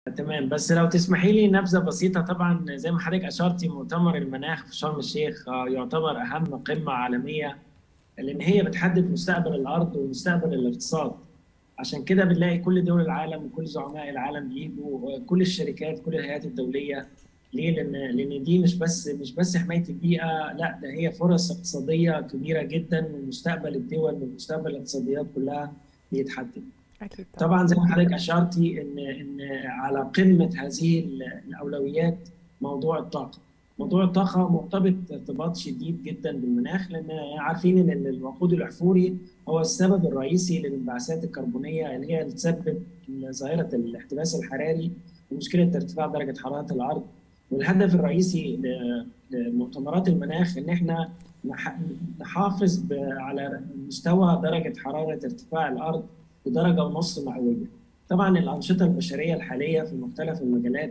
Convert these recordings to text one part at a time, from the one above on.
تمام بس لو تسمحي لي نبذه بسيطه طبعا زي ما حضرتك اشرتي مؤتمر المناخ في شرم الشيخ آه، يعتبر اهم قمه عالميه لان هي بتحدد مستقبل الارض ومستقبل الاقتصاد عشان كده بنلاقي كل دول العالم وكل زعماء العالم بيجوا كل الشركات كل الهيئات الدوليه ليه؟ لان لان دي مش بس مش بس حمايه البيئه لا ده هي فرص اقتصاديه كبيره جدا ومستقبل الدول ومستقبل الاقتصاديات كلها بيتحدد. أكيد طبعا طبعا زي ما حضرتك اشرتي ان ان على قمه هذه الاولويات موضوع الطاقه. موضوع الطاقه مرتبط ارتباط شديد جدا بالمناخ لان عارفين ان الوقود الاحفوري هو السبب الرئيسي للانبعاثات الكربونيه اللي هي اللي تسبب ظاهره الاحتباس الحراري ومشكله ارتفاع درجه حراره الارض والهدف الرئيسي ل- لمؤتمرات المناخ ان احنا نح- نحافظ ب- على مستوى درجه حراره ارتفاع الارض بدرجه ونص مئويه. طبعا الانشطه البشريه الحاليه في مختلف المجالات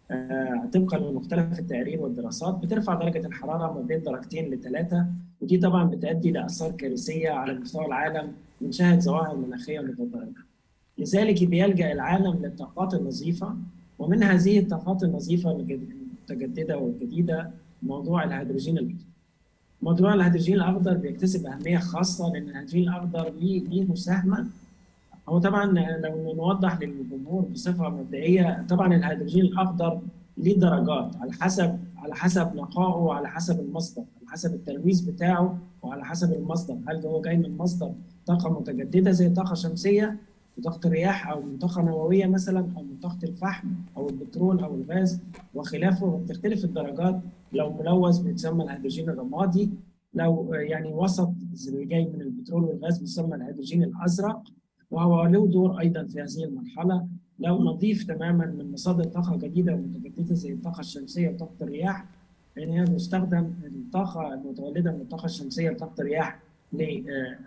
آه، طبقا لمختلف التقارير والدراسات بترفع درجه الحراره ما بين درجتين لثلاثه ودي طبعا بتؤدي لاثار كارثيه على مستوى العالم بنشاهد ظواهر مناخيه متضاربه. لذلك بيلجا العالم للطاقات النظيفه ومن هذه الطاقات النظيفه الجد- المتجدده والجديده موضوع الهيدروجين الاخضر. موضوع الهيدروجين الاخضر بيكتسب اهميه خاصه لان الهيدروجين الاخضر ليه ليه مساهمه هو طبعا لو نوضح للجمهور بصفه مبدئيه طبعا الهيدروجين الاخضر ليه درجات على حسب على حسب نقائه وعلى حسب المصدر على حسب التلويث بتاعه وعلى حسب المصدر هل هو جاي من مصدر طاقه متجدده زي طاقه شمسيه وطاقه الرياح او من طاقه نوويه مثلا او من طاقه الفحم او البترول او الغاز وخلافه بتختلف الدرجات لو ملوث بيتسمى الهيدروجين الرمادي لو يعني وسط اللي جاي من البترول والغاز بيسمى الهيدروجين الازرق وهو له دور ايضا في هذه المرحله لو نضيف تماما من مصادر طاقه جديده ومتجدده زي الطاقه الشمسيه وطاقه الرياح لان هي بيستخدم الطاقه المتولده من الطاقه الشمسيه وطاقه الرياح ل- آه،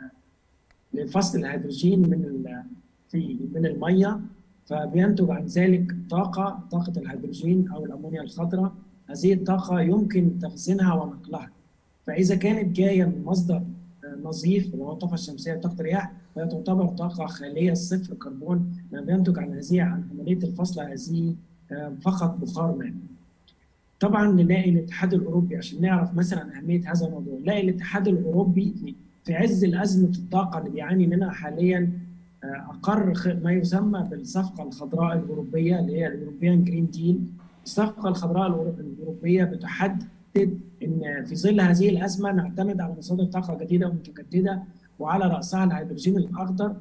لفصل الهيدروجين من ال- في من الميه فبينتج عن ذلك طاقه طاقه الهيدروجين او الامونيا الخضراء هذه الطاقه يمكن تخزينها ونقلها فاذا كانت جايه من مصدر آه، نظيف اللي هو الطاقه الشمسيه وطاقه الرياح فهي تعتبر طاقه خاليه صفر كربون ما بينتج عن هذه عن عمليه الفصل هذه آه، فقط بخار ماء. طبعا نلاقي الاتحاد الاوروبي عشان نعرف مثلا اهميه هذا الموضوع، نلاقي الاتحاد الاوروبي في- في عز الازمه الطاقه اللي بيعاني منها حاليا آه، اقر خ- ما يسمى بالصفقه الخضراء الاوروبيه اللي هي الاوروبيان جرين ديل. الصفقه الخضراء الأورو- الاوروبيه بتحدد ان في ظل هذه الازمه نعتمد على مصادر طاقه جديده ومتجدده وعلى راسها الهيدروجين الاخضر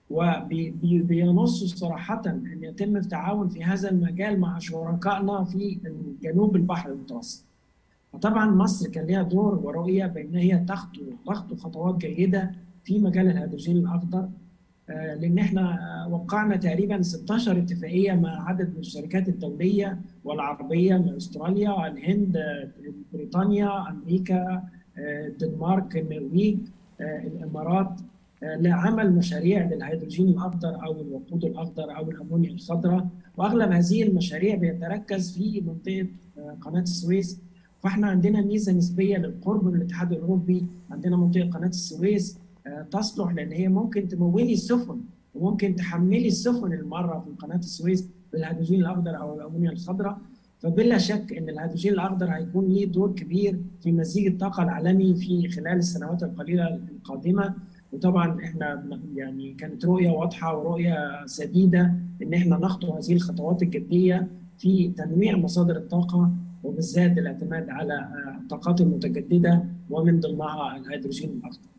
وبينص صراحه ان يتم التعاون في هذا المجال مع شركائنا في جنوب البحر المتوسط. وطبعا مصر كان لها دور ورؤيه بان هي تخطو تخطو خطوات جيده في مجال الهيدروجين الاخضر آه، لان احنا آه، وقعنا تقريبا 16 اتفاقيه مع عدد من الشركات الدوليه والعربيه من استراليا، الهند، آه، بريطانيا، امريكا، آه، الدنمارك، النرويج، آه، الامارات آه، لعمل مشاريع للهيدروجين الاخضر او الوقود الاخضر او الامونيا الخضراء واغلب هذه المشاريع بيتركز في منطقه آه، قناه السويس فاحنا عندنا ميزه نسبيه للقرب من الاتحاد الاوروبي عندنا منطقه قناه السويس آه، تصلح لان هي ممكن تمولي السفن وممكن تحملي السفن المره في قناه السويس بالهيدروجين الاخضر او الامونيا الخضراء فبلا شك ان الهيدروجين الاخضر هيكون ليه دور كبير في مزيج الطاقه العالمي في خلال السنوات القليله القادمه وطبعا احنا بن- يعني كانت رؤيه واضحه ورؤيه سديده ان احنا نخطو هذه الخطوات الجديه في تنويع مصادر الطاقه وبالذات الاعتماد على آه، الطاقات المتجدده ومن ضمنها الهيدروجين الاخضر.